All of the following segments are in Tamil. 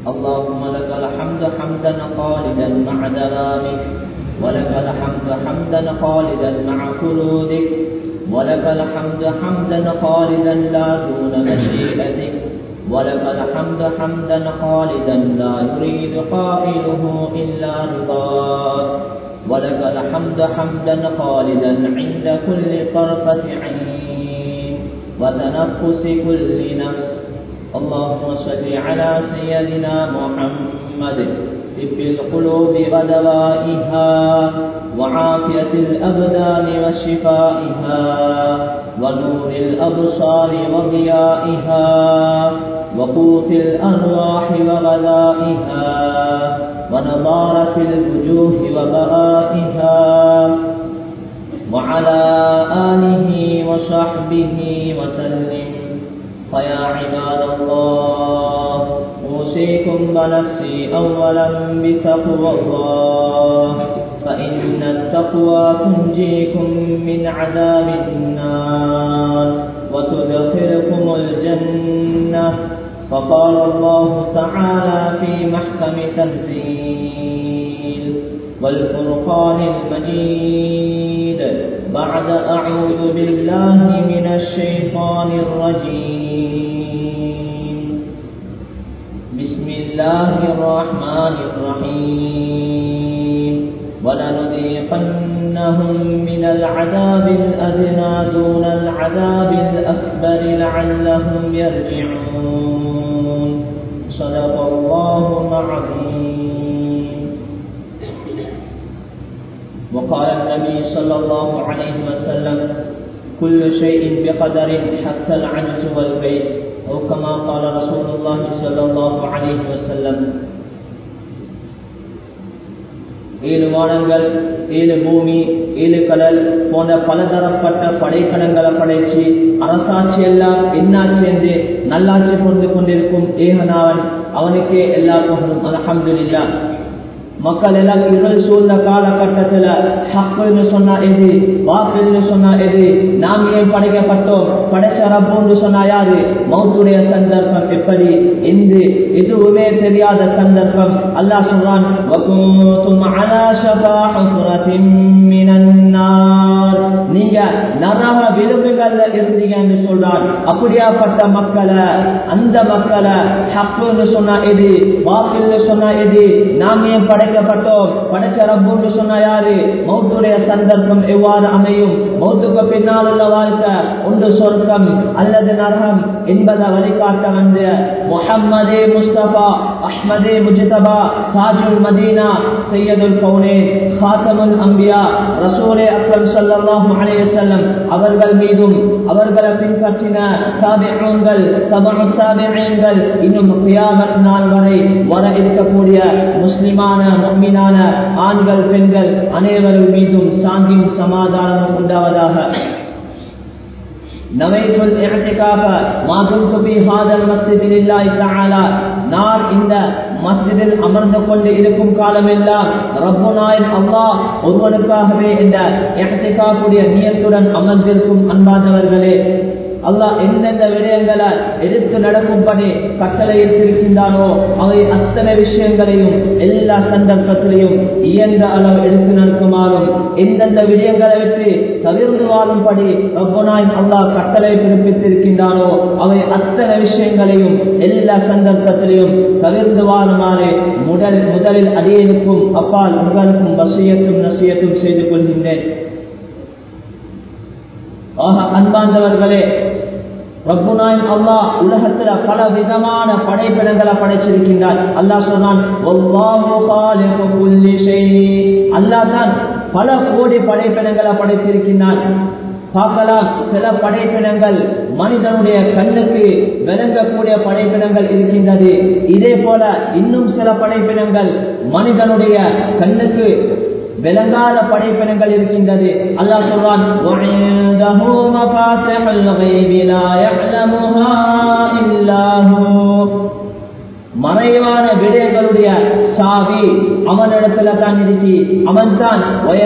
اللهم لك الحمد حمدا خالدا مع دلالك ولك الحمد حمدا خالدا مع خلودك ولك الحمد حمدا خالدا لا دون مشيئتك ولك الحمد حمدا خالدا لا يريد قائله إلا رضاك ولك الحمد حمدا خالدا عند كل طرفة عين وتنفس كل نفس اللهم صل على سيدنا محمد طب القلوب ودوائها وعافية الأبدان وشفائها ونور الأبصار وضيائها وقوت الأرواح وغذائها ونضارة الوجوه وبرائها وعلى آله وصحبه وسلم فيا عباد الله أوصيكم ونفسي أولا بتقوى الله فإن التقوى تنجيكم من عذاب النار وتدخلكم الجنة فقال الله تعالى في محكم تنزيل والفرقان المجيد بعد أعوذ بالله من الشيطان الرجيم بسم الله الرحمن الرحيم ولنذيقنهم من العذاب الأدنى دون العذاب الأكبر لعلهم يرجعون صدق الله العظيم وقال النبي صلى الله عليه وسلم كل شيء بقدر حتى العجز والبيس أو كما قال رسول الله صلى الله عليه وسلم ஏழு வானங்கள் ஏழு பூமி ஏழு கடல் போன்ற பலதரப்பட்ட படைக்கணங்களை படைச்சு அரசாட்சி எல்லாம் என்னாட்சி என்று நல்லாட்சி கொண்டு கொண்டிருக்கும் ஏகனாவன் அவனுக்கே எல்லா புகழும் அலமதுல்லா மக்கள் எல்லாம் இருள் சூழ்ந்த காலகட்டத்தில் ஹக்குன்னு சொன்னா எது வாக்குன்னு சொன்னா எது நாம் ஏன் படைக்கப்பட்டோம் படைச்ச ரப்போன்னு சொன்னா யாரு மௌத்துடைய சந்தர்ப்பம் எப்படி என்று எதுவுமே தெரியாத சந்தர்ப்பம் அல்லாஹ் சொல்றான் நீங்க நரக விளிம்புகள்ல இருந்தீங்கன்னு சொல்றான் அப்படியாப்பட்ட மக்களை அந்த மக்களை ஹக்குன்னு சொன்னா எது வாக்குன்னு சொன்னா எது நாம் ஏன் படைக்கப்பட்டோம் படைச்ச ரப்புன்னு சொன்னா யாரு மௌத்துடைய சந்தர்ப்பம் எவ்வாறு அமையும் மௌத்துக்கு பின்னால் உள்ள வாழ்க்கை ஒன்று சொர்க்கம் அல்லது நரகம் என்பதை வழிகாட்ட வந்த முஹம்மதே முஸ்தபா அஹ்மதே முஜ்தபா தாஜுல் மதீனா சையதுல் கவுனே ஹாத்தமுல் அம்பியா ரசூலே அக்ரம் ஸல்லல்லாஹு அலைஹி வஸல்லம் அவர்கள் மீதும் அவர்களை பின்பற்றின தாபிஊன்கள் தபஉ தாபிஈன்கள் இன்னும் கியாமத் நாள் வரை வர இருக்கக்கூடிய முஸ்லிமான முஃமினான ஆண்கள் பெண்கள் அனைவரும் மீதும் சாந்தியும் சமாதானமும் உண்டாவதாக نويت الاعتكاف ما دمت في هذا المسجد لله تعالى நான் இந்த மஸ்ஜிதில் அமர்ந்து கொண்டு இருக்கும் காலமெல்லாம் ரப்புனாயின் அல்லாஹ் ஒருவனுக்காகவே இந்த இஹ்திகாஃபுடைய நியத்துடன் அமர்ந்திருக்கும் அன்பானவர்களே அல்லாஹ் எந்தெந்த விடயங்களை எடுத்து நடக்கும்படி கட்டளை இருக்கின்றானோ அவை அத்தனை விஷயங்களையும் எல்லா சந்தர்ப்பத்திலையும் இயன்ற அளவு எடுத்து நடக்குமாறும் எந்தெந்த விடயங்களை விட்டு தவிர்த்து வாழும்படி ரப்பனாய் அல்லாஹ் கட்டளை பிறப்பித்திருக்கின்றானோ அவை அத்தனை விஷயங்களையும் எல்லா சந்தர்ப்பத்திலையும் தவிர்த்து வாழுமாறு முதல் முதலில் அடியனுக்கும் அப்பால் உங்களுக்கும் வசியத்தும் நசியத்தும் செய்து கொள்கின்றேன் ஆக அன்பார்ந்தவர்களே ரப்புனாய் அல்லாஹ் உலகத்துல பல விதமான படைப்பிடங்களை படைச்சிருக்கின்றார் அல்லாஹ் சொன்னான் அல்லாஹ் தான் பல கோடி படைப்பிடங்களை படைத்திருக்கின்றான் பார்க்கலாம் சில படைப்பினங்கள் மனிதனுடைய கண்ணுக்கு விளங்கக்கூடிய படைப்பினங்கள் இருக்கின்றது இதே போல இன்னும் சில படைப்பினங்கள் மனிதனுடைய கண்ணுக்கு விளங்காத படைப்பினங்கள் இருக்கின்றது அல்லாஹ் சொல்வான் وعنده مفاتح الغيب لا يعلمها إلا هو மறைவான விடயங்களுடைய சாவி அவனிடத்துல தான் இருக்கு அவன் தான்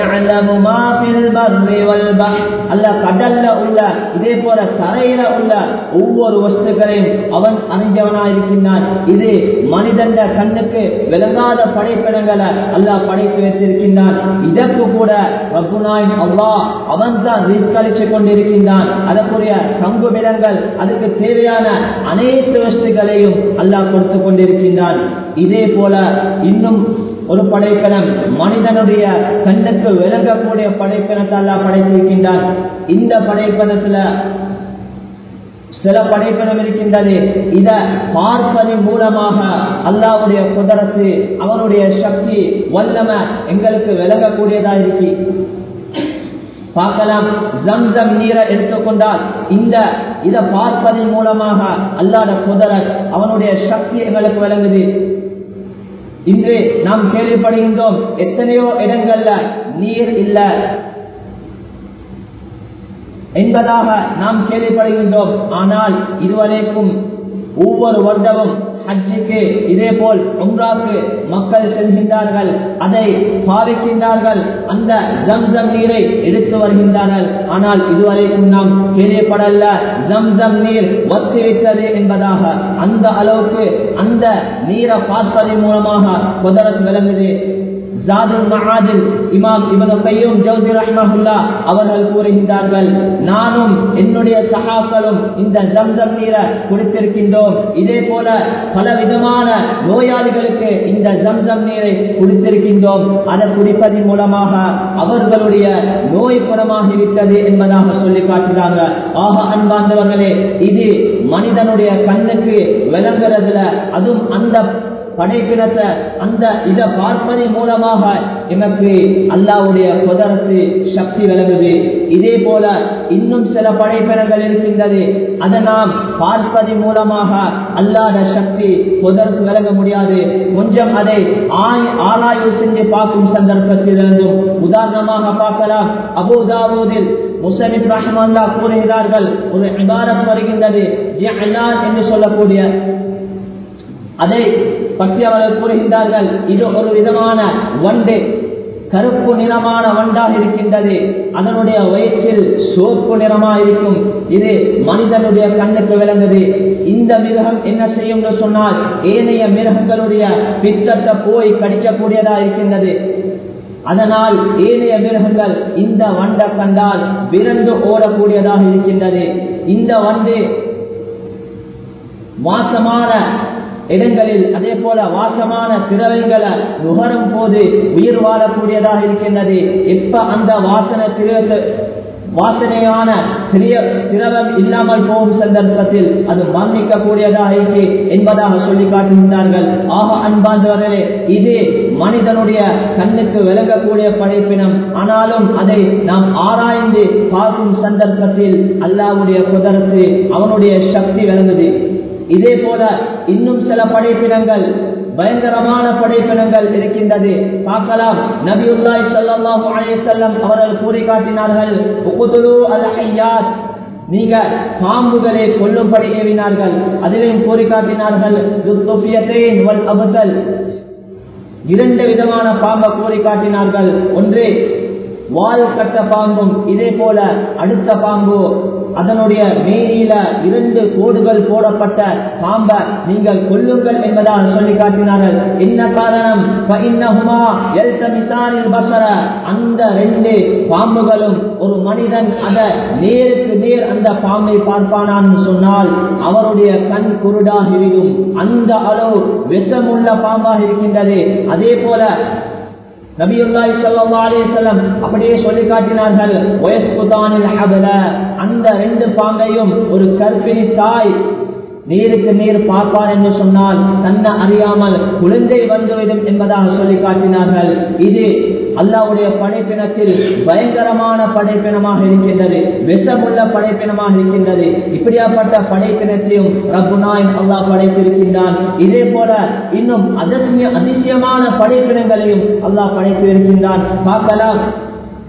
அல்ல கடல்ல உள்ள இதே போல தரையில உள்ள ஒவ்வொரு வஸ்துக்களையும் அவன் அறிஞ்சவனா இருக்கின்றான் இது மனிதன் கண்ணுக்கு விளங்காத படைப்பிடங்களை அல்லாஹ் படைத்து வைத்திருக்கின்றான் இதற்கு கூட ரப்புனாயின் அல்லாஹ் அவன் தான் ரிஸ்கழிச்சு கொண்டிருக்கின்றான் அதற்குரிய பங்கு விலங்கள் அதுக்கு தேவையான அனைத்து வஸ்துகளையும் அல்லாஹ் கொடுத்து கொண்டிருக்கின்றான் இதே போல இன்னும் ஒரு படைப்பினம் மனிதனுடைய கண்ணுக்கு விளங்கக்கூடிய படைப்பினத்தை அல்லாஹ் படைத்திருக்கின்றான் இந்த படைப்பினத்துல சில படைப்பினம் இருக்கின்றது இத பார்ப்பதன் மூலமாக அல்லாவுடைய குதரத்து அவனுடைய சக்தி வல்லம எங்களுக்கு விளங்கக்கூடியதா இருக்கு பார்க்கலாம் ஜம்சம் நீரை எடுத்துக்கொண்டால் இந்த இதை பார்ப்பதன் மூலமாக அல்லாத குதரத் அவனுடைய சக்தி எங்களுக்கு விளங்குது இன்று நாம் கேள்விப்படுகின்றோம் எத்தனையோ இடங்கள்ல நீர் இல்ல என்பதாக நாம் கேள்விப்படுகின்றோம் ஆனால் இதுவரைக்கும் ஒவ்வொரு வருடமும் ஹஜ்ஜுக்கு இதே போல் உம்ராக்கு மக்கள் செல்கின்றார்கள் அதை பாவிக்கின்றார்கள் அந்த ஜம்சம் நீரை எடுத்து வருகின்றார்கள் ஆனால் இதுவரைக்கும் நாம் கேள்விப்படல ஜம்சம் நீர் ஒத்திவிட்டது என்பதாக அந்த அளவுக்கு அந்த நீரை பார்ப்பதன் மூலமாக குதரத் விளங்குது ஜாதுல் மகாதில் இமாம் இவனு கையும் ஜவுதி ரஹ்மஹுல்லா அவர்கள் கூறுகின்றார்கள் நானும் என்னுடைய சகாக்களும் இந்த ஜம்சம் நீரை குடித்திருக்கின்றோம் இதே போல பல விதமான நோயாளிகளுக்கு இந்த ஜம்சம் நீரை குடித்திருக்கின்றோம் அதை குடிப்பதன் மூலமாக அவர்களுடைய நோய் குணமாகிவிட்டது என்பதாக சொல்லி காட்டுகிறாங்க ஆக அன்பார்ந்தவர்களே இது மனிதனுடைய கண்ணுக்கு விளங்குறதுல அதுவும் அந்த படைப்பினத்தை அந்த இதை பார்ப்பதன் மூலமாக எமக்கு அல்லாவுடைய குதரத்து சக்தி விளங்குது இதே போல இன்னும் சில படைப்பினங்கள் இருக்கின்றது அதை நாம் பார்ப்பதன் மூலமாக அல்லாத சக்தி குதரத்து விளங்க முடியாது கொஞ்சம் அதை ஆராய்வு செஞ்சு பார்க்கும் சந்தர்ப்பத்தில் இருந்தும் உதாரணமாக பார்க்கலாம் அபுதாபூதில் முசனிப் ரஹ்மல்லா கூறுகிறார்கள் ஒரு இபாரத் வருகின்றது என்று சொல்லக்கூடிய அதை பற்றி அவர்கள் கூறுகின்றார்கள் இது ஒரு விதமான வண்டு கருப்பு நிறமான வண்டாக இருக்கின்றது அதனுடைய வயிற்றில் சோப்பு நிறமாக இருக்கும் இது மனிதனுடைய கண்ணுக்கு விளங்குது இந்த மிருகம் என்ன செய்யும் சொன்னால் ஏனைய மிருகங்களுடைய பித்தத்தை போய் கடிக்கக்கூடியதா இருக்கின்றது அதனால் ஏனைய மிருகங்கள் இந்த வண்டை கண்டால் விரண்டு ஓடக்கூடியதாக இருக்கின்றது இந்த வண்டு வாசமான இடங்களில் அதே போல வாசமான திரவங்களை நுகரும் போது உயிர் வாழக்கூடியதாக இருக்கின்றது எப்ப அந்த வாசனை திரவ வாசனையான சிறிய திரவம் இல்லாமல் போகும் சந்தர்ப்பத்தில் அது மன்னிக்கக்கூடியதாக இருக்கு என்பதாக சொல்லி காட்டுகின்றார்கள் ஆக அன்பாந்தவர்களே இது மனிதனுடைய கண்ணுக்கு விளங்கக்கூடிய படைப்பினம் ஆனாலும் அதை நாம் ஆராய்ந்து பார்க்கும் சந்தர்ப்பத்தில் அல்லாவுடைய குதரத்து அவனுடைய சக்தி விளங்குது இதே போல இன்னும் சில படைப்பினங்கள் பயங்கரமான படைப்பினங்கள் இருக்கின்றது பார்க்கலாம் நபியுல்லாய் ஸல்லல்லாஹு அலைஹி வஸல்லம் அவர்கள் கூறி காட்டினார்கள் உக்துலு அல் ஹய்யாத் நீங்க பாம்புகளை கொல்லும்படி ஏவினார்கள் அதிலையும் கூறி காட்டினார்கள் துஃபியத்தைன் வல் அபதல் இரண்டு விதமான பாம்பை கூறி காட்டினார்கள் ஒன்று வால் கட்ட பாம்பும் இதே போல அடுத்த பாம்பு அதனுடைய மேனியில இரண்டு கோடுகள் போடப்பட்ட பாம்பை நீங்கள் கொல்லுங்கள் என்பதாக சொல்லி காட்டினார்கள் என்ன காரணம் அந்த ரெண்டு பாம்புகளும் ஒரு மனிதன் அத நேருக்கு நேர் அந்த பாம்பை பார்ப்பானான்னு சொன்னால் அவருடைய கண் குருடாகிவிடும் அந்த அளவு விஷமுள்ள பாம்பாக இருக்கின்றது அதே போல நபியுல்லாஹி ஸல்லல்லாஹு அலைஹி வஸல்லம் அப்படியே சொல்லி காட்டினார்கள் வயஸ்குதானில் ஹபல அந்த ரெண்டு பாம்பையும் ஒரு கர்ப்பிணி தாய் நீருக்கு நீர் பார்ப்பார் என்று சொன்னால் தன்னை அறியாமல் குழந்தை வந்துவிடும் என்பதாக சொல்லி காட்டினார்கள் இது அல்லாவுடைய படைப்பினத்தில் பயங்கரமான படைப்பினமாக இருக்கின்றது விஷமுள்ள படைப்பினமாக இருக்கின்றது இப்படியாப்பட்ட படைப்பினத்தையும் ரப்புனாயின் அல்லாஹ் படைத்திருக்கின்றான் இதே போல இன்னும் அதிசய அதிசயமான படைப்பினங்களையும் அல்லாஹ் படைத்திருக்கின்றான் பார்க்கலாம்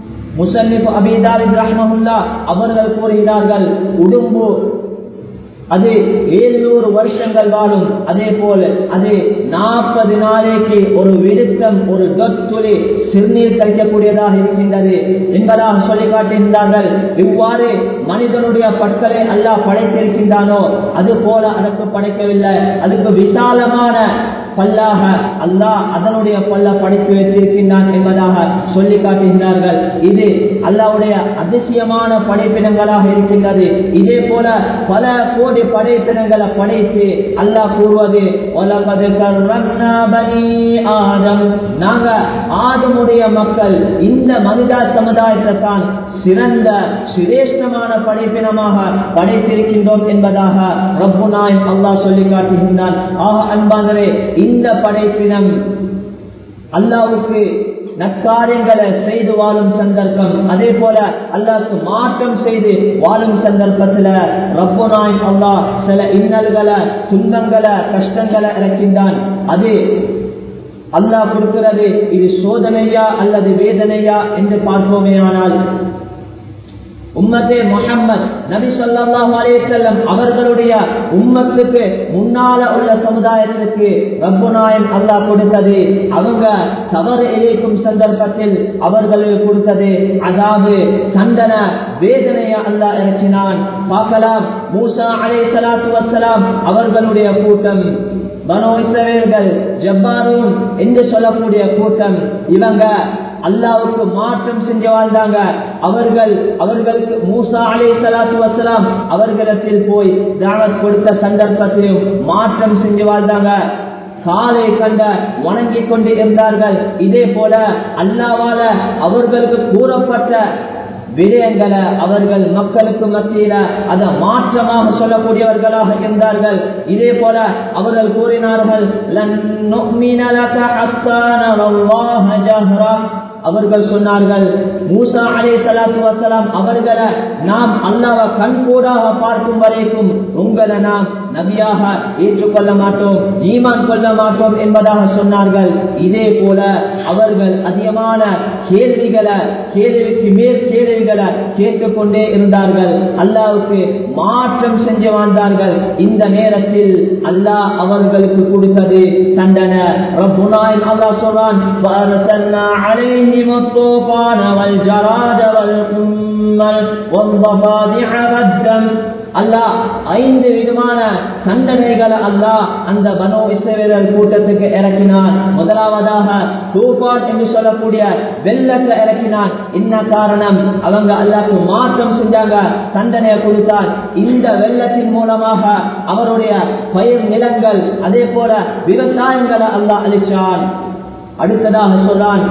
முசல்லிப் அபிதாரித் ரஹ்மஹுல்லா அவர்கள் கூறுகிறார்கள் உடும்பு அது ஏழுநூறு வருஷங்கள் வாழும் அதே போல அது நாற்பது நாளைக்கு ஒரு விடுத்தம் ஒரு தொத்துளி சிறுநீர் கழிக்கக்கூடியதாக இருக்கின்றது என்பதாக சொல்லி காட்டுகின்றார்கள் இவ்வாறு மனிதனுடைய பற்களை அல்லாஹ் படைத்திருக்கின்றானோ அது போல அதற்கு படைக்கவில்லை அதுக்கு விசாலமான பல்லாக அல்லாஹ் அதனுடைய பல்ல படைத்து வைத்திருக்கின்றான் என்பதாக சொல்லி காட்டுகின்றார்கள் இது அல்லாவுடைய அதிசயமான படைப்பினங்களாக இருக்கின்றது இதே போல பல கோடி படைப்பினங்களை படைத்து அல்லாஹ் கூறுவது உலகது ஆதம் நாங்க ஆதமுடைய மக்கள் இந்த மனிதா சமுதாயத்தை தான் சிறந்த சிரேஷ்டமான படைப்பினமாக படைத்திருக்கின்றோம் என்பதாக ரப்புனாய் அல்லாஹ் சொல்லி காட்டுகின்றான் ஆக அன்பாங்களே இந்த படைப்பினம் அல்லாவுக்கு நற்காரியங்களை செய்து வாழும் சந்தர்ப்பம் அதே போல அல்லாவுக்கு மாற்றம் செய்து வாழும் சந்தர்ப்பத்துல ரப்புனாய் அல்லாஹ் சில இன்னல்களை துன்பங்களை கஷ்டங்களை இறக்கின்றான் அது அல்லாஹ் கொடுக்கிறது இது சோதனையா அல்லது வேதனையா என்று பார்ப்போமே ஆனால் உம்மத்தே முகம்மது நபி சொல்லாஹு அலேசல்லம் அவர்களுடைய உம்மத்துக்கு முன்னால உள்ள சமுதாயத்துக்கு ரப்புநாயன் அல்லாஹ் கொடுத்தது அவங்க தவறு இழைக்கும் சந்தர்ப்பத்தில் அவர்களுக்கு கொடுத்தது அதாவது தண்டன வேதனையை அல்லாஹ் இறக்கினான் பார்க்கலாம் மூசா அலே சலாத்து வசலாம் அவர்களுடைய கூட்டம் பனோ இஸ்ரவேல்கள் ஜப்பாரும் என்று சொல்லக்கூடிய கூட்டம் இவங்க அல்லாவுக்கு மாற்றம் செஞ்சு வாழ்ந்தாங்க அவர்கள் அவர்களுக்கு மூசா அலே சலாத்து வசலாம் அவர்களிடத்தில் போய் தாவத் கொடுத்த சந்தர்ப்பத்திலும் மாற்றம் செஞ்சு வாழ்ந்தாங்க காலை கண்ட வணங்கிக் கொண்டு இருந்தார்கள் இதே போல அல்லாவால அவர்களுக்கு கூறப்பட்ட விடயங்களை அவர்கள் மக்களுக்கு மத்தியில அதை மாற்றமாக சொல்லக்கூடியவர்களாக இருந்தார்கள் இதே போல அவர்கள் கூறினார்கள் அவர்கள் சொன்னார்கள் மூசா அலே சலாத்து வசலாம் அவர்களை நாம் அல்லாவை கண்கூடாக பார்க்கும் வரைக்கும் உங்களை நாம் நபியாக ஏற்றுக்கொள்ள மாட்டோம் ஈமான் கொள்ள மாட்டோம் என்பதாக சொன்னார்கள் இதே போல அவர்கள் அதிகமான கேள்விகளை கேள்விக்கு மேல் கேள்விகளை கேட்டுக்கொண்டே இருந்தார்கள் அல்லாவுக்கு மாற்றம் செஞ்சு வாழ்ந்தார்கள் இந்த நேரத்தில் அல்லாஹ் அவர்களுக்கு கொடுத்தது தண்டனை ரப்புனாய் அல்லாஹ் சொல்றான் عليهم الطوفان والجراد والقمل والضفادع والدم அல்லாஹ் ஐந்து விதமான தண்டனைகளை அல்லாஹ் அந்த பனோ இஸ்ரவேலர் கூட்டத்துக்கு இறக்கினான் முதலாவதாக தூபான் என்று சொல்லக்கூடிய வெள்ளத்தை இறக்கினான் என்ன காரணம் அவங்க அல்லாஹ்க்கு மாற்றம் செஞ்சாங்க தண்டனையை கொடுத்தான் இந்த வெள்ளத்தின் மூலமாக அவருடைய பயிர் நிலங்கள் அதே போல விவசாயங்களை அல்லாஹ் அளிச்சான் அடுத்ததாக சொல்றான்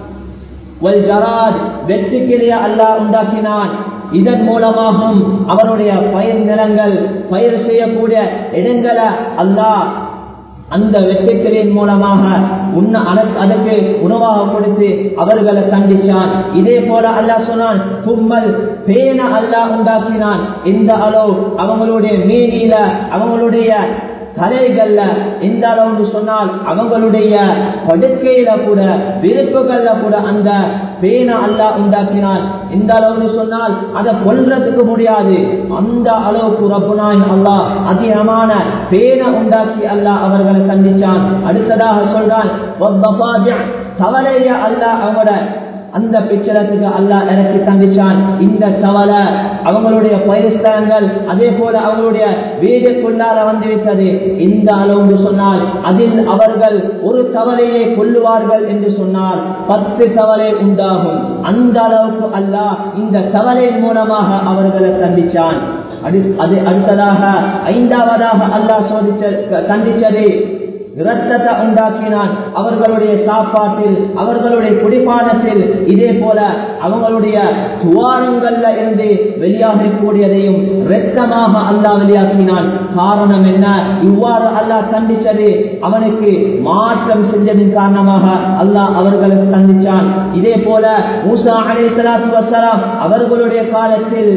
வெட்டுக்கிளிய அல்லாஹ் உண்டாக்கினான் இதன் மூலமாகவும் அவருடைய பயிர் நிலங்கள் பயிர் செய்யக்கூடிய இடங்களை அல்லாஹ் அந்த வெட்டுக்களின் மூலமாக உன்ன அதற்கு உணவாக கொடுத்து அவர்களை கண்டிச்சான் இதே போல அல்லாஹ் சொன்னான் கும்மல் பேன அல்லாஹ் உண்டாக்கினான் இந்த அளவு அவங்களுடைய மீனில அவங்களுடைய கலைகள்ல எந்த அளவுன்னு சொன்னால் அவங்களுடைய படுக்கையில கூட விருப்புகள்ல கூட அந்த பேனை அல்லா உண்டாக்கினான் இந்த அளவுன்னு சொன்னால் அதை கொல்றதுக்கு முடியாது அந்த அளவுக்கு ரப்புனாய் அல்லாஹ் அதிகமான பேனை உண்டாக்கி அல்லாஹ் அவர்களை சந்திச்சான் அடுத்ததாக சொல்றான் கவலைய அல்லாஹ் அவங்களோட அந்த பிச்சரத்துக்கு அல்லாஹ் இறக்கி தந்திச்சான் இந்த கவலை அவங்களுடைய பயிர்ஸ்தலங்கள் அதே போல அவங்களுடைய வீடுக்குள்ளார வந்து விட்டது இந்த அளவு சொன்னால் அதில் அவர்கள் ஒரு கவலையை கொள்ளுவார்கள் என்று சொன்னால் பத்து கவலை உண்டாகும் அந்த அளவுக்கு அல்லாஹ் இந்த கவலையின் மூலமாக அவர்களை சந்திச்சான் அது அடுத்ததாக ஐந்தாவதாக அல்லாஹ் சோதிச்ச கண்டிச்சது இரத்தத்தை உண்டாக்கினான் அவர்களுடைய சாப்பாட்டில் அவர்களுடைய குடிப்பானத்தில் இதே போல அவங்களுடைய துவாரங்கள்ல இருந்து வெளியாகக்கூடியதையும் இரத்தமாக அல்லாஹ் வெளியாக்கினான் காரணம் என்ன இவ்வாறு அல்லாஹ் கண்டிச்சது அவனுக்கு மாற்றம் செஞ்சதின் காரணமாக அல்லாஹ் அவர்களுக்கு கண்டிச்சான் இதே போல மூசா அலை சலாத்து வசலாம் அவர்களுடைய காலத்தில்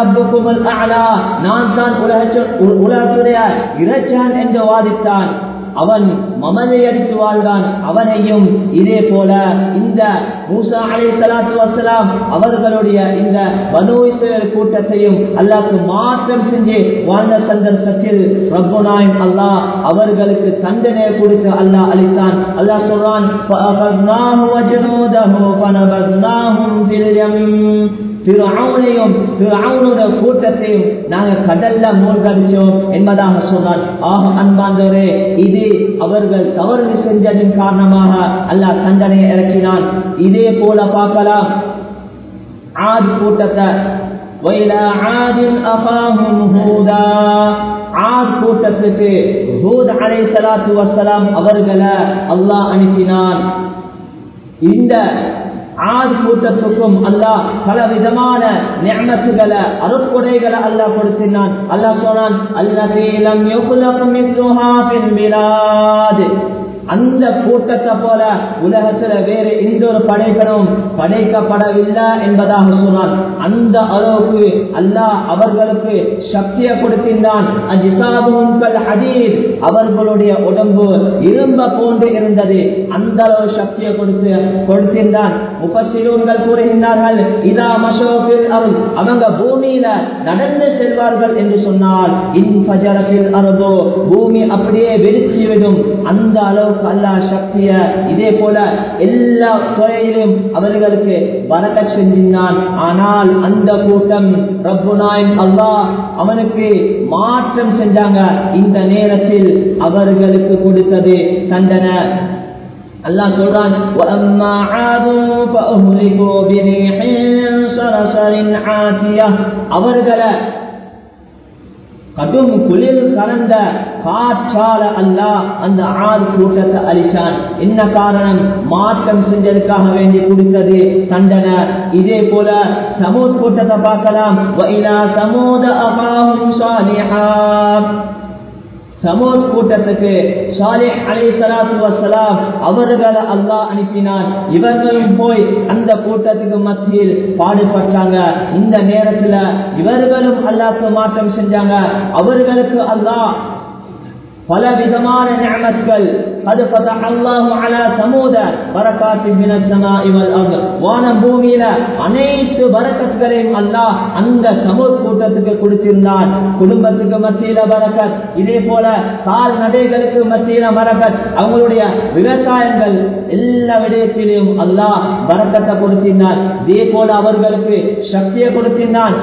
நான் தான் உலகத்துடைய இறைச்சான் என்று வாதித்தான் அவன் மமதை அடித்து வாழ்ந்தான் அவனையும் இதே போல இந்த மூசா அலை சலாத்து வசலாம் அவர்களுடைய இந்த பனு இஸ்ரேல் கூட்டத்தையும் அல்லாஹ்க்கு மாற்றம் செஞ்சு வாழ்ந்த சந்தர்ப்பத்தில் ரப்புனாயின் அல்லாஹ் அவர்களுக்கு தண்டனை கொடுத்து அல்லாஹ் அளித்தான் அல்லாஹ் சொல்றான் فَأَخَذْنَاهُ وَجُنُودَهُ فَنَبَذْنَاهُمْ فِي الْيَمِّ பிறவுனையும் பிறவுனுடைய கூட்டத்தையும் நாங்கள் கடல்ல மூழ்கடிச்சோம் என்பதாக சொன்னான் ஆக அன்பாந்தவரே இது அவர்கள் தவறு செஞ்சதின் காரணமாக அல்லாஹ் தண்டனையை இறக்கினான் இதே போல பார்க்கலாம் ஆதி கூட்டத்தை وَإِلَى عَادٍ أَخَاهُمْ هُودًا ஆத் கூட்டத்துக்கு ஹூத் அலைஹிஸ்ஸலாத்து வஸ்ஸலாம் அவர்களை அல்லாஹ் அனுப்பினான் இந்த ஆத் கூட்டத்துக்கும் அல்லாஹ் பல விதமான நியமத்துகளை அருட்கொடைகளை அல்லாஹ் கொடுத்தினான் அல்லாஹ் சொன்னான் அல்லதீலம் யுக்லக் மித்லுஹா ஃபில் மிலாத் அந்த கூட்டத்தை போல உலகத்துல வேற எந்த ஒரு படைகளும் படைக்கப்படவில்லை என்பதாக சொன்னான் அந்த அளவுக்கு அல்லாஹ் அவர்களுக்கு சக்தியை கொடுத்திருந்தான் அவர்களுடைய உடம்பு இரும்ப போன்று இருந்தது அந்த அளவு சக்தியை கொடுத்து கொடுத்திருந்தான் முப்பசிலூன்கள் கூறுகின்றார்கள் இதா மசோபில் அருள் அவங்க பூமியில நடந்து செல்வார்கள் என்று சொன்னால் இன் பஜரத்தில் அருதோ பூமி அப்படியே வெடிச்சுவிடும் அந்த அளவுக்கு அல்லாஹ் சக்திய இதே போல எல்லா துறையிலும் அவர்களுக்கு வரக்க செஞ்சினான் ஆனால் அந்த கூட்டம் ரப்புனாயின் அல்லாஹ் அவனுக்கு மாற்றம் செஞ்சாங்க இந்த நேரத்தில் அவர்களுக்கு கொடுத்தது தண்டனை அல்லாஹ் சொல்றான் وَأَمَّا عَادٌ فَأُهْلِكُوا بِرِيحٍ صَرْصَرٍ عَاتِيَةٍ அவர்களை கடும் குளிர் கலந்த காற்றால அல்லாஹ் அந்த ஆறு கூட்டத்தை அழிச்சான் என்ன காரணம் மாற்றம் செஞ்சதுக்காக வேண்டி கொடுத்தது தண்டனை இதே போல சமூத் கூட்டத்தை பார்க்கலாம் சமூத அபாவும் சாலிஹா சமூத் கூட்டத்துக்கு சாலிஹ் அலை சலாத்து வசலாம் அவர்களை அல்லாஹ் அனுப்பினான் இவர்களும் போய் அந்த கூட்டத்துக்கு மத்தியில் பாடுபட்டாங்க இந்த நேரத்துல இவர்களும் அல்லாஹ்க்கு மாற்றம் செஞ்சாங்க அவர்களுக்கு அல்லாஹ் பல விதமான நியமத்துகள் அது அல்லாஹு அலா சமூத வரக்காத்து மினசமாஇ வல் அர்த் வானம் பூமியில அனைத்து வரக்கத்துகளையும் அல்லாஹ் அந்த சமூக கூட்டத்துக்கு கொடுத்திருந்தான் குடும்பத்துக்கு மத்தியில வரக்கத் இதே போல கால்நடைகளுக்கு மத்தியில வரக்கத் அவங்களுடைய விவசாயங்கள் எல்லா விடயத்திலும் அல்லாஹ் வரக்கத்தை கொடுத்திருந்தான் இதே போல அவர்களுக்கு சக்தியை கொடுத்திருந்தான்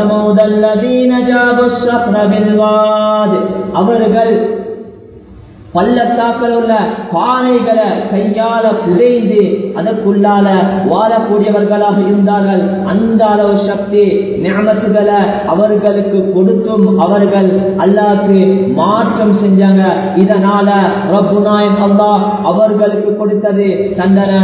அவர்கள் பள்ளத்தாக்கில் உள்ள பானைகளை கையால புதைந்து அதற்குள்ளால வாழக்கூடியவர்களாக இருந்தார்கள் அந்த அளவு சக்தி ஞாபகத்துகளை அவர்களுக்கு கொடுத்தும் அவர்கள் அல்லாக்கு மாற்றம் செஞ்சாங்க இதனால ரப்புநாயன் அல்லாஹ் அவர்களுக்கு கொடுத்தது தண்டனை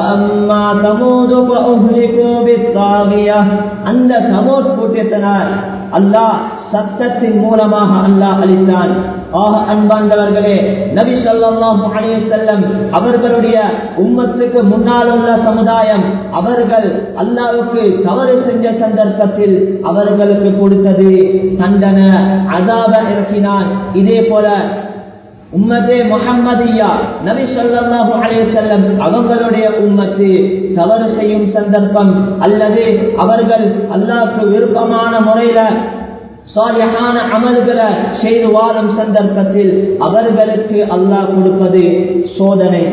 அந்த சமோத் கூட்டத்தினர் அல்லாஹ் சத்தத்தின் மூலமாக அல்லாஹ் அளித்தான் ஆக அன்பாண்டவர்களே நபி சொல்லாஹு அலைய செல்லம் அவர்களுடைய உம்மத்துக்கு முன்னால் உள்ள சமுதாயம் அவர்கள் அல்லாவுக்கு தவறு செஞ்ச சந்தர்ப்பத்தில் அவர்களுக்கு கொடுத்தது தண்டனை அதாப இறக்கினான் இதே போல உம்மதே முகம்மதியா நபி சொல்லாஹு அலைய செல்லம் அவங்களுடைய உம்மத்து தவறு செய்யும் சந்தர்ப்பம் அல்லது அவர்கள் அல்லாஹ்க்கு விருப்பமான முறையில சாலியான அமல்களை செய்து வாழும் சந்தர்ப்பத்தில் அவர்களுக்கு அல்லாஹ் கொடுப்பது சோதனை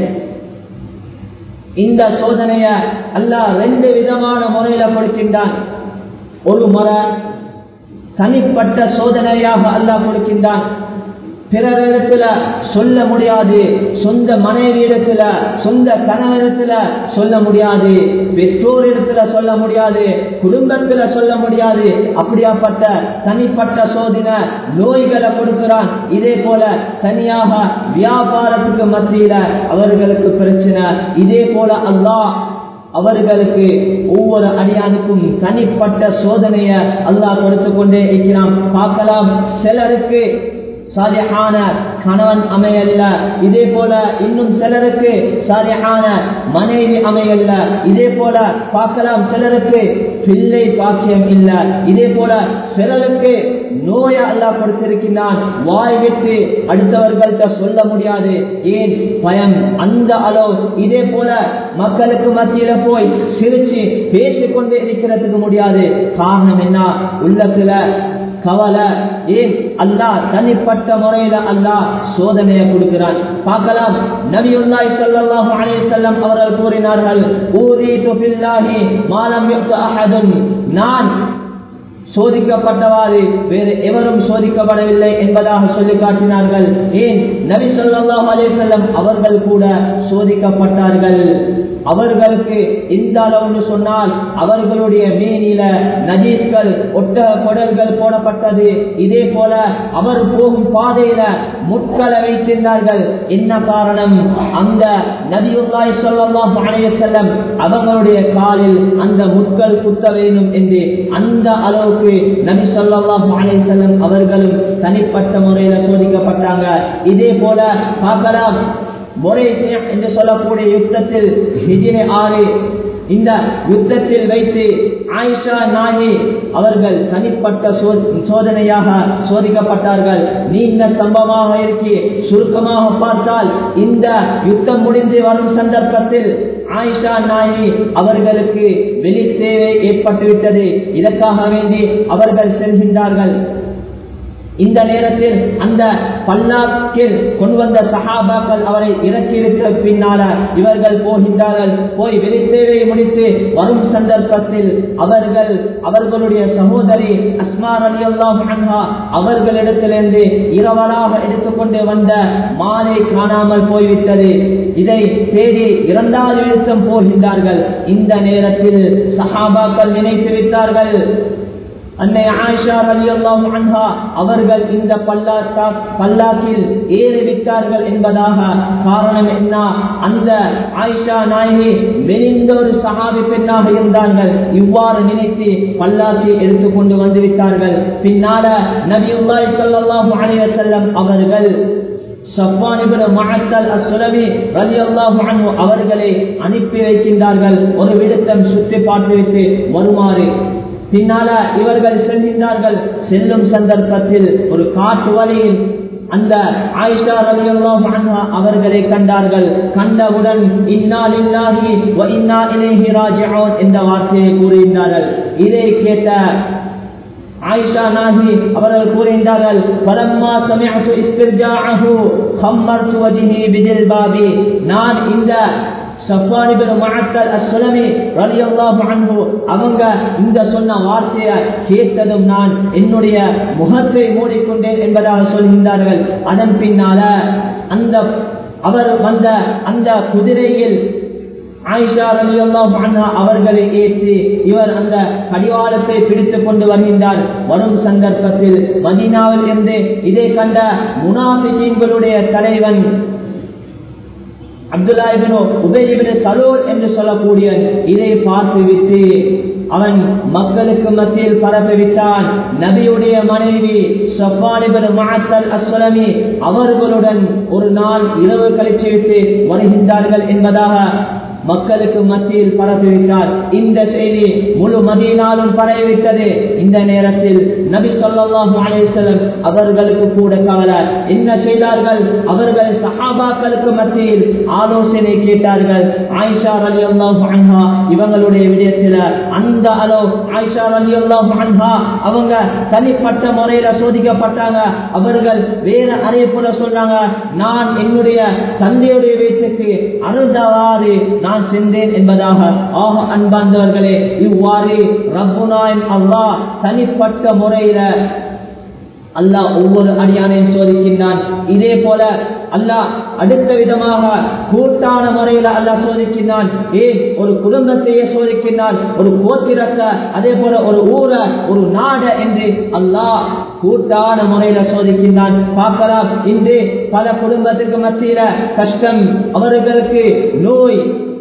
இந்த சோதனைய அல்லாஹ் ரெண்டு விதமான முறையில கொடுக்கின்றான் ஒரு முறை தனிப்பட்ட சோதனையாக அல்லாஹ் கொடுக்கின்றான் பிறரிடத்துல சொல்ல முடியாது சொந்த மனைவி இடத்துல சொந்த கணவரிடத்துல சொல்ல முடியாது பெற்றோர் இடத்துல சொல்ல முடியாது குடும்பத்துல சொல்ல முடியாது அப்படியாப்பட்ட தனிப்பட்ட சோதனை நோய்களை கொடுக்கிறான் இதே போல தனியாக வியாபாரத்துக்கு மத்தியில அவர்களுக்கு பிரச்சனை இதே போல அல்லாஹ் அவர்களுக்கு ஒவ்வொரு அடியானுக்கும் தனிப்பட்ட சோதனைய அல்லாஹ் கொடுத்து கொண்டே இருக்கிறான் பார்க்கலாம் சிலருக்கு சாலிஹான கணவன் அமையல்ல இதே போல இன்னும் சிலருக்கு சாலிஹான மனைவி அமையல்ல இதே போல பார்க்கலாம் சிலருக்கு பிள்ளை பாக்கியம் இல்ல இதே போல சிலருக்கு நோயை அல்லாஹ் கொடுத்திருக்கின்றான் வாய் விட்டு அடுத்தவர்கள்ட்ட சொல்ல முடியாது ஏன் பயம் அந்த அளவு இதே போல மக்களுக்கு மத்தியில போய் சிரிச்சு பேசிக்கொண்டு இருக்கிறதுக்கு முடியாது காரணம் என்ன உள்ளத்துல கவலை ஏன் அல்லாஹ் தனிப்பட்ட முறையில அல்லாஹ் சோதனையை கொடுக்கிறான் பார்க்கலாம் நபியுல்லாஹி ஸல்லல்லாஹு அலைஹி வஸல்லம் அவர்கள் கூறினார்கள் ஊதீது பில்லாஹி மாலம் யுக்த அஹதுன் நான் சோதிக்கப்பட்டவாறு வேறு எவரும் சோதிக்கப்படவில்லை என்பதாக சொல்லி காட்டினார்கள் ஏன் நபி ஸல்லல்லாஹு அலைஹி வஸல்லம் அவர்கள் கூட சோதிக்கப்பட்டார்கள் அவர்களுக்கு இந்த அளவுன்னு சொன்னால் அவர்களுடைய மேனில நஜீஸ்கள் ஒட்ட கொடல்கள் போடப்பட்டது இதே போல அவர் போகும் பாதையில முட்களை வைத்திருந்தார்கள் என்ன காரணம் அந்த நபியுல்லாய் சொல்லலாம் அணைய செல்லம் அவர்களுடைய காலில் அந்த முட்கள் குத்த வேண்டும் என்று அந்த அளவுக்கு நபி சொல்லலாம் அணைய செல்லம் அவர்களும் தனிப்பட்ட முறையில சோதிக்கப்பட்டாங்க இதே போல பார்க்கலாம் மொரேசியா என்று சொல்லக்கூடிய யுத்தத்தில் ஹிஜினி ஆறு இந்த யுத்தத்தில் வைத்து ஆயிஷா நாயி அவர்கள் தனிப்பட்ட சோதனையாக சோதிக்கப்பட்டார்கள் நீண்ட சம்பவமாக இருக்கி சுருக்கமாக பார்த்தால் இந்த யுத்தம் முடிந்து வரும் சந்தர்ப்பத்தில் ஆயிஷா நாயி அவர்களுக்கு வெளி தேவை ஏற்பட்டுவிட்டது இதற்காக வேண்டி அவர்கள் செல்கின்றார்கள் இந்த நேரத்தில் அந்த பல்லாக்கில் கொண்டு வந்த சஹாபாக்கள் அவரை இறக்கிவிட்ட பின்னால இவர்கள் போகின்றார்கள் போய் வெளித்தேவை முடித்து வரும் சந்தர்ப்பத்தில் அவர்கள் அவர்களுடைய சகோதரி அஸ்மார் அலி அல்லாஹ் அவர்களிடத்திலிருந்து இரவலாக எடுத்துக்கொண்டு வந்த மாலை காணாமல் போய்விட்டது இதை தேடி இரண்டாவது நிறுத்தம் போகின்றார்கள் இந்த நேரத்தில் சஹாபாக்கள் நினைத்து விட்டார்கள் அன்னை ஆயிஷா ரலியல்லாஹு அன்ஹா அவர்கள் இந்த பல்லாக்கா பல்லாக்கில் ஏறிவிட்டார்கள் என்பதாக காரணம் என்ன அந்த ஆயிஷா நாயகி மெலிந்த ஒரு சஹாபி பெண்ணாக இருந்தார்கள் இவ்வாறு நினைத்து பல்லாக்கை எடுத்துக்கொண்டு வந்து விட்டார்கள் பின்னால நபியுல்லாஹி ஸல்லல்லாஹு அலைஹி வஸல்லம் அவர்கள் அவர்களை அனுப்பி வைக்கின்றார்கள் ஒரு விடத்தம் சுற்றி பார்த்துவிட்டு வருமாறு பின்னால இவர்கள் செல்கின்றார்கள் செல்லும் சந்தர்ப்பத்தில் ஒரு காட்டு வழியில் அந்த ஆயிஷா ரலியல்லாஹு அன்ஹா அவர்களை கண்டார்கள் கண்டவுடன் இன்னா லில்லாஹி வ இன்னா இலைஹி ராஜிஊன் என்ற வார்த்தையை கூறுகின்றார்கள் இதை கேட்ட ஆயிஷா நாகி அவர்கள் கூறுகின்றார்கள் பலம்மா சமயத்து இஸ்திர்ஜாஅஹு கம்மர்து வஜ்ஹி பிஜில்பாபி நான் இந்த அவங்க இந்த சொன்ன வார்த்தையை கேட்டதும் நான் என்னுடைய முகத்தை மூடிக்கொண்டேன் என்பதாக சொல்கின்றார்கள் அதன் பின்னால அந்த அவர் வந்த அந்த குதிரையில் ஆயிஷா ரலியல்லாஹு அன்ஹா அவர்களை ஏற்றி இவர் அந்த கடிவாளத்தை பிடித்துக் கொண்டு வருகின்றார் வரும் சந்தர்ப்பத்தில் மதீனாவில் இருந்து இதை கண்ட முனாபிகளுடைய தலைவன் அப்துல்லா இபினோ உபேஜிபின் சலோர் என்று சொல்லக்கூடிய இதை பார்த்துவிட்டு அவன் மக்களுக்கு மத்தியில் பரப்பிவிட்டான் நபியுடைய மனைவி அஸ்வலமி அவர்களுடன் ஒரு நாள் இரவு கழிச்சு விட்டு வருகின்றார்கள் என்பதாக மக்களுக்கு மத்தியில் பரப்பிவிட்டார் இந்த செய்தி முழு மதியினாலும் பரவிவிட்டது இந்த நேரத்தில் நபி சொல்லாஹு அலேசலம் அவர்களுக்கு கூட கவலை என்ன செய்தார்கள் அவர்கள் சஹாபாக்களுக்கு மத்தியில் ஆலோசனை கேட்டார்கள் ஆயிஷா அலி அல்லாஹு அன்ஹா இவங்களுடைய விடயத்தில் அந்த அளவு ஆயிஷா அலி அல்லாஹு அன்ஹா அவங்க தனிப்பட்ட முறையில சோதிக்கப்பட்டாங்க அவர்கள் வேற அறிவிப்புல சொல்றாங்க நான் என்னுடைய தந்தையுடைய வீட்டுக்கு அருந்தவாறு நான் சென்றேன் என்பதாக ஆக அன்பார்ந்தவர்களே இவ்வாறு ரப்புனாயின் அல்லாஹ் தனிப்பட்ட முறையில அல்லாஹ் ஒவ்வொரு அடியானையும் சோதிக்கின்றான் இதே போல அல்லாஹ் அடுத்த விதமாக கூட்டான முறையில அல்லாஹ் சோதிக்கின்றான் ஏன் ஒரு குடும்பத்தையே சோதிக்கின்றான் ஒரு கோத்திரத்தை அதே போல ஒரு ஊரை ஒரு நாட என்று அல்லாஹ் கூட்டான முறையில சோதிக்கின்றான் பார்க்கலாம் இன்று பல குடும்பத்துக்கு மத்தியில கஷ்டம் அவர்களுக்கு நோய்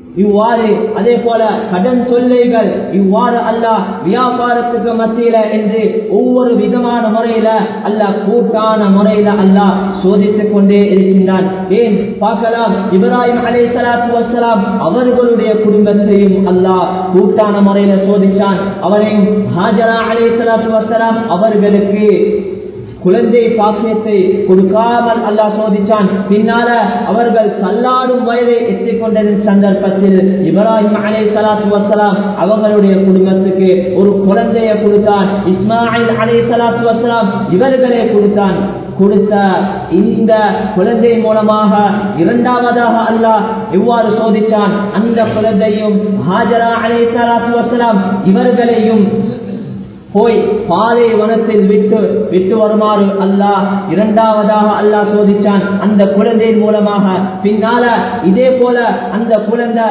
இவ்வாறு அதே போல கடன் தொல்லைகள் இவ்வாறு அல்லாஹ் வியாபாரத்துக்கு மத்தியில என்று ஒவ்வொரு விதமான முறையில அல்லாஹ் கூட்டான முறையில அல்லாஹ் சோதித்துக் கொண்டே இருக்கின்றான் ஏன் பார்க்கலாம் இப்ராஹிம் அலை சலாத்து வசலாம் அவர்களுடைய குடும்பத்தையும் அல்லாஹ் கூட்டான முறையில சோதிச்சான் அவரையும் ஹாஜரா அலை சலாத்து வசலாம் அவர்களுக்கு குழந்தை பாக்கியத்தை கொடுக்காமல் அல்லாஹ் சோதிச்சான் பின்னால அவர்கள் தள்ளாடும் வயதை எத்திக் கொண்டிருந்த சந்தர்ப்பத்தில் இப்ராஹிம் அலை சலாத்து வசலாம் அவங்களுடைய குடும்பத்துக்கு ஒரு குழந்தையை கொடுத்தான் இஸ்மாயில் அலை சலாத்து வசலாம் இவர்களே கொடுத்தான் கொடுத்த இந்த குழந்தை மூலமாக இரண்டாவதாக அல்லாஹ் எவ்வாறு சோதிச்சான் அந்த குழந்தையும் ஹாஜரா அலை சலாத்து வசலாம் இவர்களையும் போய் பாலை வனத்தில் விட்டு விட்டு வருமாறு அல்லாஹ் இரண்டாவதாக அல்லாஹ் சோதிச்சான் அந்த குழந்தையின் மூலமாக பின்னால இதே போல அந்த குழந்தை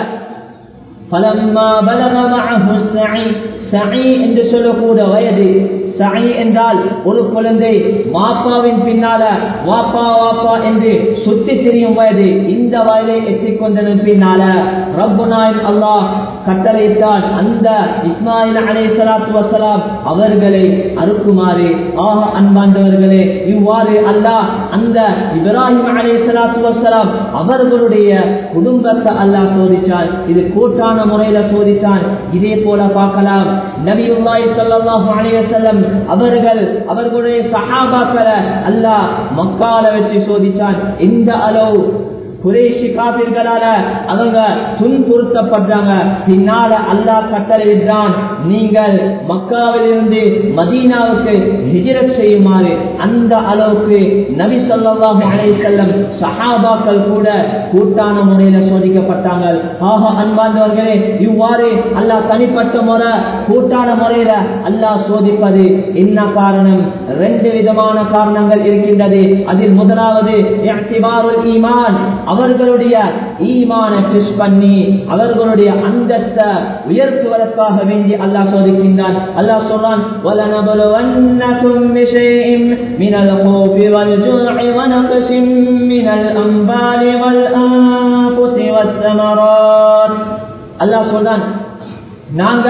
பலம்மா பலகமாக சகி என்று சொல்லக்கூட வயது சகி என்றால் ஒரு குழந்தை வாப்பாவின் பின்னால வாப்பா வாப்பா என்று சுத்தி திரியும் வயது இந்த வயதை எத்திக் கொண்டதன் பின்னால ரப்பு நாயன் அல்லாஹ் கட்டளையிட்டால் அந்த இஸ்மாயில் அலை சலாத்து வசலாம் அவர்களை அறுக்குமாறு ஆக அன்பாண்டவர்களே இவ்வாறு அல்லாஹ் அந்த இப்ராஹிம் அலை சலாத்து வசலாம் அவர்களுடைய குடும்பத்தை அல்லாஹ் சோதிச்சான் இது கூட்டான முறையில சோதித்தான் இதே போல பார்க்கலாம் நபியுல்லாஹி ஸல்லல்லாஹு அலைஹி வஸல்லம் அவர்கள் அவர்களுடைய சஹாபாக்களை அல்லாஹ் மக்கால வச்சு சோதிச்சான் இந்த அளவு குறைஷி காபிர்களால அவங்க துன்புறுத்தப்படுறாங்க பின்னால அல்லாஹ் கட்டளையிட்டான் நீங்கள் மக்காவிலிருந்து மதீனாவுக்கு ஹிஜரத் செய்யுமாறு அந்த அளவுக்கு நபி ஸல்லல்லாஹு அலைஹி வஸல்லம் சஹாபாக்கள் கூட கூட்டான முறையில சோதிக்கப்பட்டாங்க ஆக அன்பார்ந்தவர்களே இவ்வாறு அல்லாஹ் தனிப்பட்ட முறை கூட்டான முறையில அல்லாஹ் சோதிப்பது என்ன காரணம் ரெண்டு விதமான காரணங்கள் இருக்கின்றது அதில் முதலாவது இஅ்திபாருல் ஈமான் அவர்களுடைய ஈமான டெஸ்ட் பண்ணி அவர்களுடைய அந்தஸ்தை உயர்த்துவதற்காக வேண்டி அல்லாஹ் சோதிக்கின்றான் அல்லாஹ் சொல்றான் وَلَنَبْلُوَنَّكُمْ بِشَيْءٍ مِنَ الْخَوْفِ وَالْجُوعِ وَنَقْصٍ مِنَ الْأَنْفَالِ وَالْأَنفُسِ وَالثَّمَرَاتِ அல்லாஹ் சொல்றான் நாங்க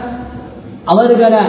அவர்களை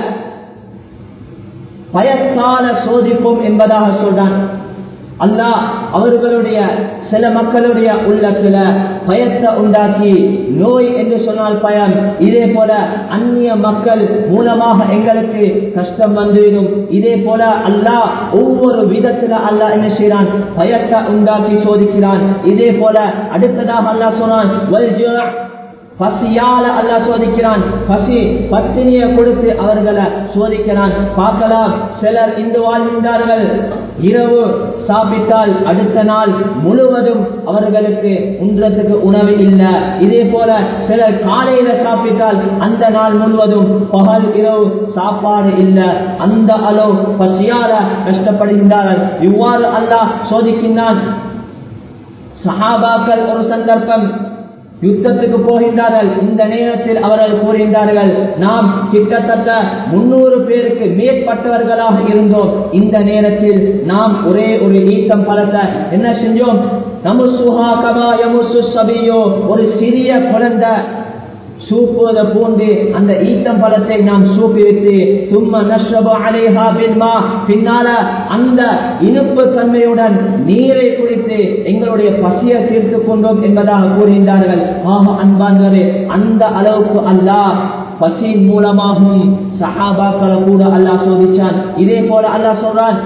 பயத்தால சோதிப்போம் என்பதாக சொல்றான் அல்லாஹ் அவர்களுடைய சில மக்களுடைய உள்ளத்துல பயத்தை உண்டாக்கி நோய் என்று சொன்னால் பயம் இதே போல அந்நிய மக்கள் மூலமாக எங்களுக்கு கஷ்டம் வந்துவிடும் இதே போல அல்லாஹ் ஒவ்வொரு விதத்துல அல்லாஹ் என்ன செய்யறான் பயத்தை உண்டாக்கி சோதிக்கிறான் இதே போல அடுத்ததாக அல்லாஹ் சொன்னான் பசியால அல்லாஹ் சோதிக்கிறான் பசி பத்தினியை கொடுத்து அவர்களை சோதிக்கிறான் பார்க்கலாம் சிலர் இன்று வாழ்கின்றார்கள் இரவு சாப்பிட்டால் அடுத்த நாள் முழுவதும் அவர்களுக்கு உண்றதுக்கு உணவு இல்லை இதே போல சிலர் காலையில சாப்பிட்டால் அந்த நாள் முழுவதும் பகல் இரவு சாப்பாடு இல்லை அந்த அளவு பசியால கஷ்டப்படுகின்றார்கள் இவ்வாறு அல்லாஹ் சோதிக்கின்றான் சஹாபாக்கள் ஒரு சந்தர்ப்பம் யுத்தத்துக்கு போகின்றார்கள் இந்த நேரத்தில் அவர்கள் கூறுகின்றார்கள் நாம் கிட்டத்தட்ட முன்னூறு பேருக்கு மேற்பட்டவர்களாக இருந்தோம் இந்த நேரத்தில் நாம் ஒரே ஒரு ஈத்தம் பழத்தை என்ன செஞ்சோம் நமுசுஹா கமா யமுசு சபியோ ஒரு சிறிய குழந்தை சூப்புவதை பூண்டு அந்த ஈத்தம் பழத்தை நாம் சூப்பி வைத்து சும்மா நஷ்டபோ அலைஹா பின்மா பின்னால அந்த இனிப்பு தன்மையுடன் நீரை குடித்து எங்களுடைய பசியை தீர்த்து கொண்டோம் என்பதாக கூறுகின்றார்கள் ஆக அன்பாந்தவரே அந்த அளவுக்கு அல்லாஹ் பசியின் மூலமாகவும் சஹாபாக்களை கூட அல்லாஹ் சோதிச்சான் இதே போல அல்லாஹ் சொல்றான்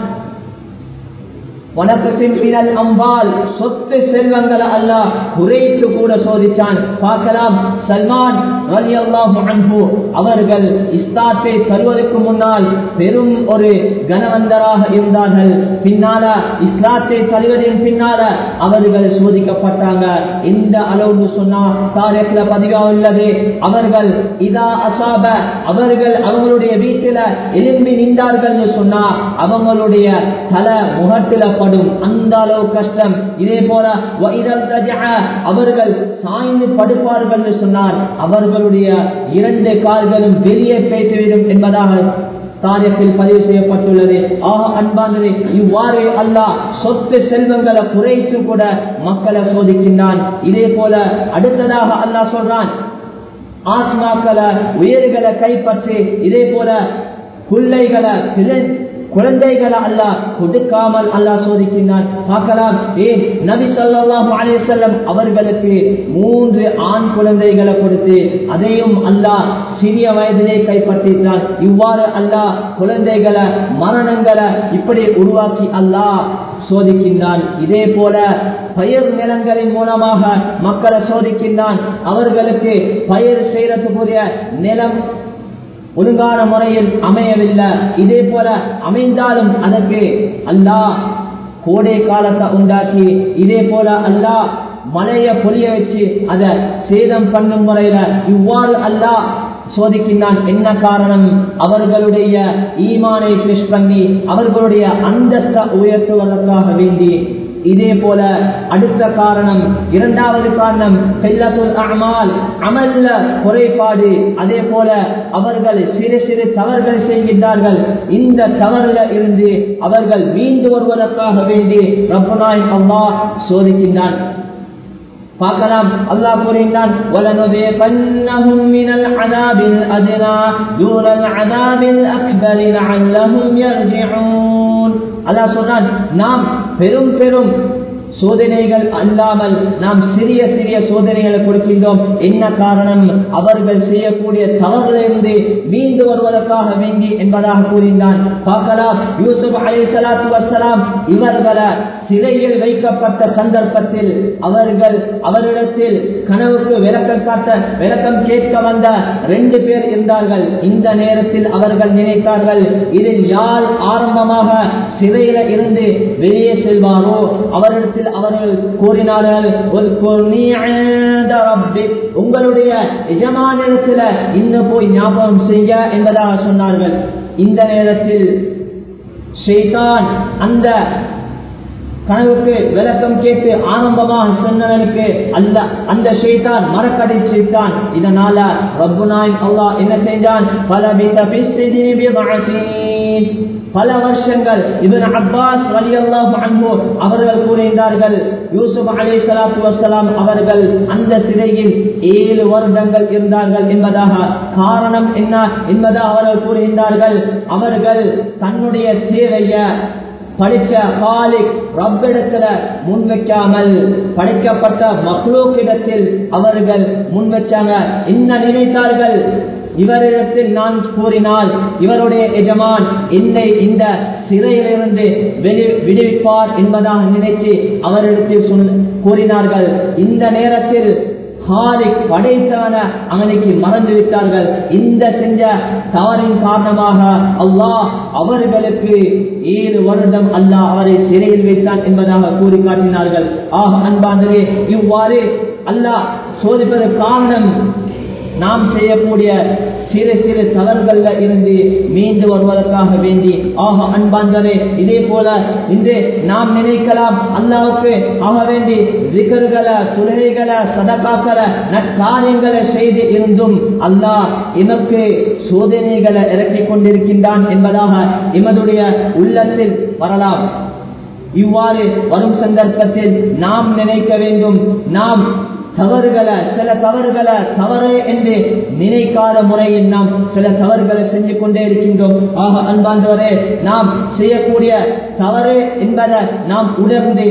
அம்பால் சொத்து செல்வங்களை அல்லாஹ் குறைத்து கூட சோதிச்சான் பார்க்கலாம் சல்மான் அவர்கள் இஸ்லாத்தை தருவதற்கு முன்னால் பெரும் ஒரு கனவந்தராக இருந்தார்கள் பின்னால இஸ்லாத்தை தருவதன் பின்னால அவர்கள் சோதிக்கப்பட்டாங்க இந்த அளவு சொன்னா தாரேக்ல பதிவா உள்ளது அவர்கள் இதா அசாப அவர்கள் அவங்களுடைய வீட்டில எலும்பி நின்றார்கள் சொன்னா அவங்களுடைய தல முகத்தில படும் அந்த அளவு கஷ்டம் இதே போல அவர்கள் சாய்ந்து படுப்பார்கள் சொன்னார் அவர்களுடைய இரண்டு கால்களும் வெளியே பேசிவிடும் என்பதாக தாரியத்தில் பதிவு செய்யப்பட்டுள்ளது ஆக அன்பானது இவ்வாறு அல்லாஹ் சொத்து செல்வங்களை குறைத்து கூட மக்களை சோதிக்கின்றான் இதே போல அடுத்ததாக அல்லாஹ் சொல்றான் ஆத்மாக்களை உயிர்களை கைப்பற்றி இதே போல பிள்ளைகளை குழந்தைகளை அல்லாஹ் கொடுக்காமல் அல்லாஹ் சோதிக்கின்றான் பார்க்கலாம் ஏன் நபி சொல்லாஹு அலிசல்லம் அவர்களுக்கு மூன்று ஆண் குழந்தைகளை கொடுத்து அதையும் அல்லாஹ் சிறிய வயதிலே கைப்பற்றினான் இவ்வாறு அல்லாஹ் குழந்தைகளை மரணங்களை இப்படி உருவாக்கி அல்லாஹ் சோதிக்கின்றான் இதே போல பயிர் நிலங்களின் மூலமாக மக்களை சோதிக்கின்றான் அவர்களுக்கு பயிர் செய்யறதுக்குரிய நிலம் ஒழுங்கான முறையில் அமையவில்லை இதே போல அமைந்தாலும் அதற்கு அல்லாஹ் கோடை காலத்தை உண்டாக்கி இதே போல அல்லாஹ் மழைய பொழிய வச்சு அதை சேதம் பண்ணும் முறையில இவ்வாறு அல்லாஹ் சோதிக்கின்றான் என்ன காரணம் அவர்களுடைய ஈமானை கிருஷ் பண்ணி அவர்களுடைய அந்தஸ்த உயர்த்துவதற்காக வேண்டி இதே போல அடுத்த காரணம் இரண்டாவது காரணம் அமால் அமல்ல குறைபாடு அதே போல அவர்கள் சிறு சிறு தவறுகள் செய்கின்றார்கள் இந்த தவறுல இருந்து அவர்கள் மீண்டு வருவதற்காக வேண்டி ரப்பனாய் அல்லா சோதிக்கின்றான் பார்க்கலாம் அல்லாஹ் கூறுகின்றான் وَلَنُذِيقَنَّهُم مِّنَ الْعَذَابِ الْأَدْنَى دُونَ الْعَذَابِ الْأَكْبَرِ لَعَلَّهُمْ يَرْجِعُونَ அல்லாஹ் சொன்னான் நாம் பெரும் பெரும் சோதனைகள் அல்லாமல் நாம் சிறிய சிறிய சோதனைகளை கொடுக்கின்றோம் என்ன காரணம் அவர்கள் செய்யக்கூடிய தவறிலிருந்து மீண்டு வருவதற்காக வேண்டி என்பதாக கூறினான் பார்க்கலாம் யூசுப் அலி சலாத்து வசலாம் இவர்களை சிறையில் வைக்கப்பட்ட சந்தர்ப்பத்தில் அவர்கள் அவரிடத்தில் கனவுக்கு விளக்கம் காட்ட விளக்கம் கேட்க வந்த ரெண்டு பேர் இருந்தார்கள் இந்த நேரத்தில் அவர்கள் நினைத்தார்கள் இதில் யார் ஆரம்பமாக சிறையில இருந்து வெளியே செல்வாரோ அவரிடத்தில் அவர்கள் கூறினார்கள் உங்களுடைய எஜமானிடத்துல இன்னும் போய் ஞாபகம் செய்ய என்பதாக சொன்னார்கள் இந்த நேரத்தில் ஷெய்தான் அந்த கனவுக்கு விளக்கம் கேட்டு ஆரம்பமாக சொன்னவனுக்கு அல்ல அந்த ஷெய்தான் மரக்கடை செய்தான் இதனால ரப்புனாய் அல்லாஹ் என்ன செஞ்சான் பல பல வருஷங்கள் இவன் அப்பாஸ் அலி அல்லாஹு அவர்கள் கூறுகின்றார்கள் யூசுப் அலி சலாத்து வசலாம் அவர்கள் அந்த சிறையில் ஏழு வருடங்கள் இருந்தார்கள் என்பதாக காரணம் என்ன என்பதாக அவர்கள் கூறுகின்றார்கள் அவர்கள் தன்னுடைய சேவைய படித்த காலிக் ரப்பிடத்துல முன்வைக்காமல் படைக்கப்பட்ட மக்ளூக்கிடத்தில் அவர்கள் முன்வச்சாங்க என்ன நினைத்தார்கள் இவரிடத்தில் நான் கூறினால் இவருடைய எஜமான் என்னை இந்த சிறையிலிருந்து வெளி விடுவிப்பார் என்பதாக நினைத்து அவரிடத்தில் கூறினார்கள் இந்த நேரத்தில் ஹாலிக் படைத்தவன அவனுக்கு மறந்து விட்டார்கள் இந்த செஞ்ச தவறின் காரணமாக அல்லாஹ் அவர்களுக்கு ஏழு வருடம் அல்லாஹ் அவரை சிறையில் வைத்தான் என்பதாக கூறி காட்டினார்கள் ஆக அன்பானதே இவ்வாறு அல்லாஹ் சோதிப்பதற்கு காரணம் நாம் செய்யக்கூடிய சிறு சிறு தவறுகள்ல இருந்து மீண்டு வருவதற்காக வேண்டி ஆக அன்பாந்தரே இதே போல இன்று நாம் நினைக்கலாம் அல்லாவுக்கு ஆக வேண்டி விகர்களை துறைகளை சதக்காக்களை நற்காரியங்களை செய்து இருந்தும் அல்லாஹ் எமக்கு சோதனைகளை இறக்கிக் கொண்டிருக்கின்றான் என்பதாக எமதுடைய உள்ளத்தில் வரலாம் இவ்வாறு வரும் சந்தர்ப்பத்தில் நாம் நினைக்க வேண்டும் நாம் தவறுகளை சில தவறுகளை தவறு என்று நினைக்காத முறையில் நாம் சில தவறுகளை செஞ்சு கொண்டே இருக்கின்றோம் ஆக அன்பாந்தவரே நாம் செய்யக்கூடிய தவறு என்பதை நாம் உணர்ந்து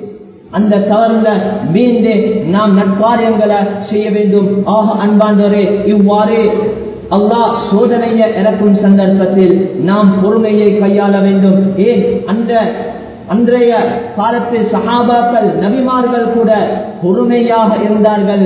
அந்த தவறுல மீண்டு நாம் நட்பாரியங்களை செய்ய வேண்டும் ஆக அன்பாந்தவரே இவ்வாறு அல்லாஹ் சோதனையை இறக்கும் சந்தர்ப்பத்தில் நாம் பொறுமையை கையாள வேண்டும் ஏன் அந்த அன்றைய காலத்தில் சஹாபாக்கள் நபிமார்கள் கூட பொறுமையாக இருந்தார்கள்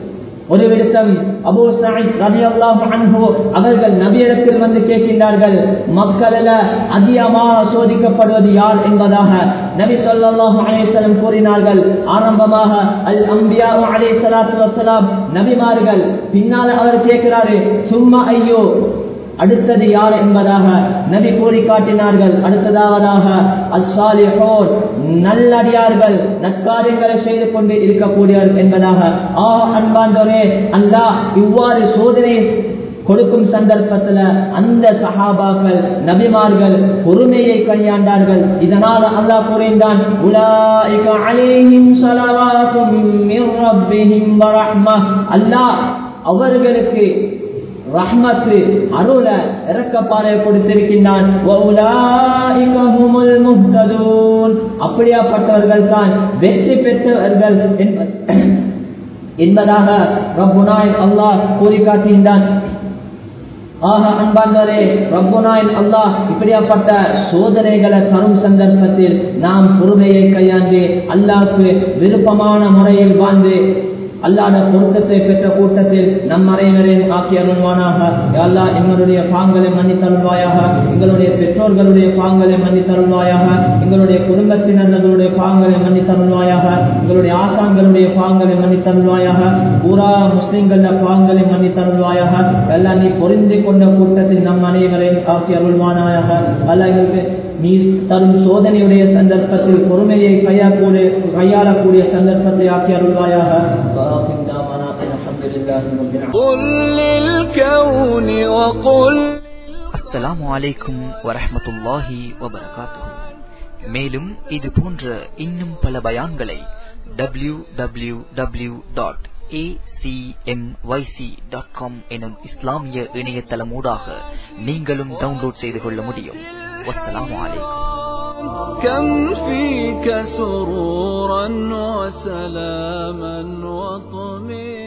ஒரு விடுத்தம் அபூ சயித் ரலியல்லாஹு அன்ஹு அவர்கள் நபியிடத்தில் வந்து கேட்கின்றார்கள் மக்களில் அதிகமாக சோதிக்கப்படுவது யார் என்பதாக நபி ஸல்லல்லாஹு அலைஹி வஸல்லம் கூறினார்கள் ஆரம்பமாக அல் அன்பியா அலைஹிஸ்ஸலாத்து வஸலாம் நபிமார்கள் பின்னால் அவர் கேட்கிறாரு சும்மா ஐயோ அடுத்தது யார் என்பதாக நபி கூறி காட்டினார்கள் அடுத்ததாவதாக அசாலிஹோர் நல்லடியார்கள் நற்காரியங்களை செய்து கொண்டு இருக்கக்கூடியவர் என்பதாக ஆ அன்பாந்தோரே அல்லாஹ் இவ்வாறு சோதனை கொடுக்கும் சந்தர்ப்பத்துல அந்த சஹாபாக்கள் நபிமார்கள் பொறுமையை கையாண்டார்கள் இதனால் அல்லாஹ் கூறினான் உலாயிக அலைஹிம் ஸலவாத்தும் மிர் ரப்பிஹிம் வ ரஹ்மஹ் அல்லாஹ் அவர்களுக்கு ரஹ்மத்து அருள இறக்கப்பாறை கொடுத்திருக்கின்றான் வஉலாயிக ஹுமுல் முஹ்ததூன் அப்படியாப்பட்டவர்கள் தான் வெற்றி பெற்றவர்கள் என்ப- என்பதாக ரப்புனாய் அல்லாஹ் கூறி காட்டுகின்றான் ஆக அன்பாந்தரே ரப்புனாயின் அல்லாஹ் இப்படியாப்பட்ட சோதனைகளை தரும் சந்தர்ப்பத்தில் நாம் பொறுமையை கையாண்டு அல்லாஹ்க்கு விருப்பமான முறையில் வாழ்ந்து அல்லாத பொருத்தத்தை பெற்ற கூட்டத்தில் நம் அனைவரையும் ஆக்கி அருள்வானாக யா அல்லாஹ் எங்களுடைய பாங்களை மன்னித்தருள்வாயாக எங்களுடைய பெற்றோர்களுடைய பாங்களை மன்னித்தருள்வாயாக எங்களுடைய குடும்பத்தினர்களுடைய பாங்களை மன்னித்தருள்வாயாக எங்களுடைய ஆசான்களுடைய பாங்களை மன்னித்தருள்வாயாக பூரா முஸ்லிம்கள பாங்களை மன்னித்தருள்வாயாக எல்லாம் நீ பொருந்தி கொண்ட கூட்டத்தில் நம் அனைவரையும் ஆக்கி அருள்வானாயாக அல்ல எங்களுக்கு நீ தரும் சோதனையுடைய சந்தர்ப்பத்தில் பொறுமையை கையாளக்கூடிய கையாளக்கூடிய சந்தர்ப்பத்தை ஆக்கி அருள்வாயாக وآخر دعوانا أن الحمد لله رب العالمين قل للكون وقل அஸ்ஸலாமு அலைக்கும் வரஹ்மத்துல்லாஹி வபரகாத்துஹு மேலும் இது போன்ற இன்னும் பல பயான்களை W W W dot dot com எனும் இஸ்லாமிய இணையதளமூடாக நீங்களும் டவுன்லோட் செய்து கொள்ள முடியும் வஸ்ஸலாமு அலைக்கும் كم فيك سرورا وسلاما وطمئنا